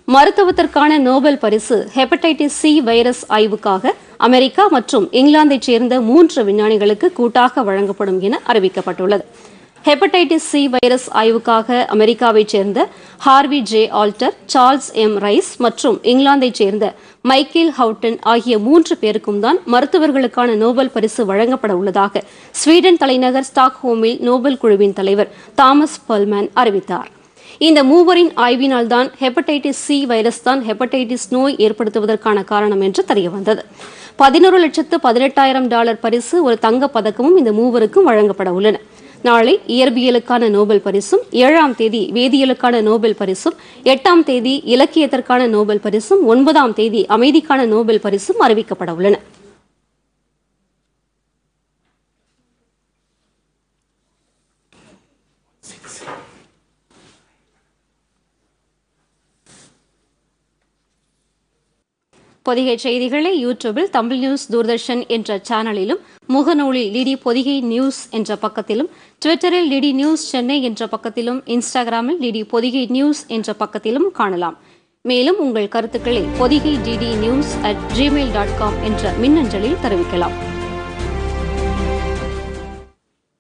மருத்துவத்திற்கான Nobel பரிசு hepatitis C virus ஆய்வுக்காக America மற்றும் இங்கிலாந்தைச் சேர்ந்த மூன்று விஞ்ஞானிகளுக்கு கூட்டாக வழங்கப்படும் என அறிவிக்கப்பட்டுள்ளது ஹெப்படைட்டிஸ் சி வைரஸ் ஆய்வுக்காக அமெரிக்காவைச் சேர்ந்த Harvey J Alter Charles M Rice மற்றும் இங்கிலாந்தைச் சேர்ந்த மைக்கேல் ஹவுட்டன் ஆகிய மூன்று பேருக்கும் தான் மருத்துவர்களுக்கான நோபல் பரிசு வழங்கப்பட உள்ளதாக ஸ்வீடன் தலைநகர் ஸ்டாக்ஹோமில் நோபல் குழுவின் தலைவர் தாமஸ் பல்மேன் அறிவித்தார் இந்த மூவரின் ஆய்வினால் தான் ஹெப்படைட்டிஸ் சி வைரஸ் தான் ஹெப்படைட்டிஸ் நோய் ஏற்படுத்துவதற்கான காரணம் என்று தெரியவந்தது பதினோரு லட்சத்து பதினெட்டாயிரம் டாலர் பரிசு ஒரு தங்கப் பதக்கமும் இந்த மூவருக்கும் வழங்கப்பட உள்ளன நாளை இயற்பியலுக்கான நோபல் பரிசும் ஏழாம் தேதி வேதியியலுக்கான நோபல் பரிசும் எட்டாம் தேதி இலக்கியத்திற்கான நோபல் பரிசும் ஒன்பதாம் தேதி அமைதிக்கான நோபல் பரிசும் அறிவிக்கப்பட உள்ளன பொதிகை செய்திகளை யூடியூபில் தமிழ் நியூஸ் தூர்தர்ஷன் என்ற சேனலிலும் முகநூலில் டிடி பொதிகை நியூஸ் என்ற பக்கத்திலும் ட்விட்டரில் டிடி நியூஸ் சென்னை என்ற பக்கத்திலும் இன்ஸ்டாகிராமில் டிடி பொதிகை நியூஸ் என்ற பக்கத்திலும் காணலாம் மேலும் உங்கள் கருத்துக்களை Podhigai DD news at Gmail dot com என்ற மின்னஞ்சலில் தெரிவிக்கலாம்